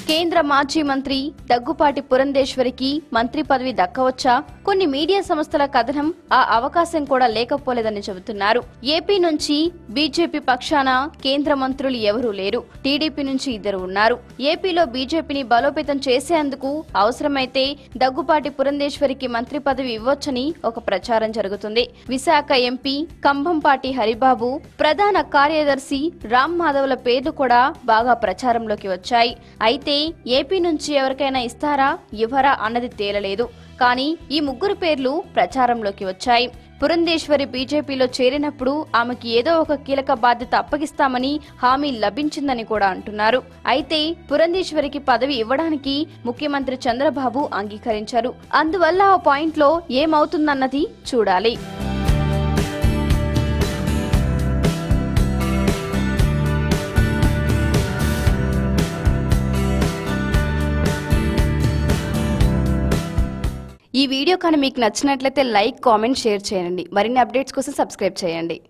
కేంద్ర మాజీ మంత్రి దగ్గుపాటి పురంధేశ్వరికి మంత్రి పదవి దక్కవచ్చా కొన్ని మీడియా సంస్థల కథనం ఆ అవకాశం కూడా లేకపోలేదని చెబుతున్నారు ఏపీ నుంచి బీజేపీ పక్షాన కేంద్ర మంత్రులు ఎవరూ లేరు టీడీపీ నుంచి ఇద్దరు ఉన్నారు ఏపీలో బీజేపీని బలోపేతం చేసేందుకు అవసరమైతే దగ్గుపాటి పురంధేశ్వరికి మంత్రి పదవి ఇవ్వొచ్చని ఒక ప్రచారం జరుగుతుంది విశాఖ ఎంపీ కంభంపాటి హరిబాబు ప్రధాన కార్యదర్శి రామ్ మాధవ్ల పేర్లు కూడా బాగా ప్రచారంలోకి వచ్చాయి అయితే ఏపీ నుంచి ఎవరికైనా ఇస్తారా ఇవ్వరా అన్నది తేలలేదు కానీ ఈ ముగ్గురు పేర్లు ప్రచారంలోకి వచ్చాయి పురంధేశ్వరి బీజేపీలో చేరినప్పుడు ఆమెకి ఏదో ఒక కీలక బాధ్యత అప్పగిస్తామని హామీ లభించిందని కూడా అంటున్నారు అయితే పురంధేశ్వరికి పదవి ఇవ్వడానికి ముఖ్యమంత్రి చంద్రబాబు అంగీకరించారు అందువల్ల ఆ పాయింట్లో ఏమవుతుందన్నది చూడాలి ఈ వీడియో కానీ మీకు నచ్చినట్లయితే లైక్ కామెంట్ షేర్ చేయండి మరిన్ని అప్డేట్స్ కోసం సబ్స్క్రైబ్ చేయండి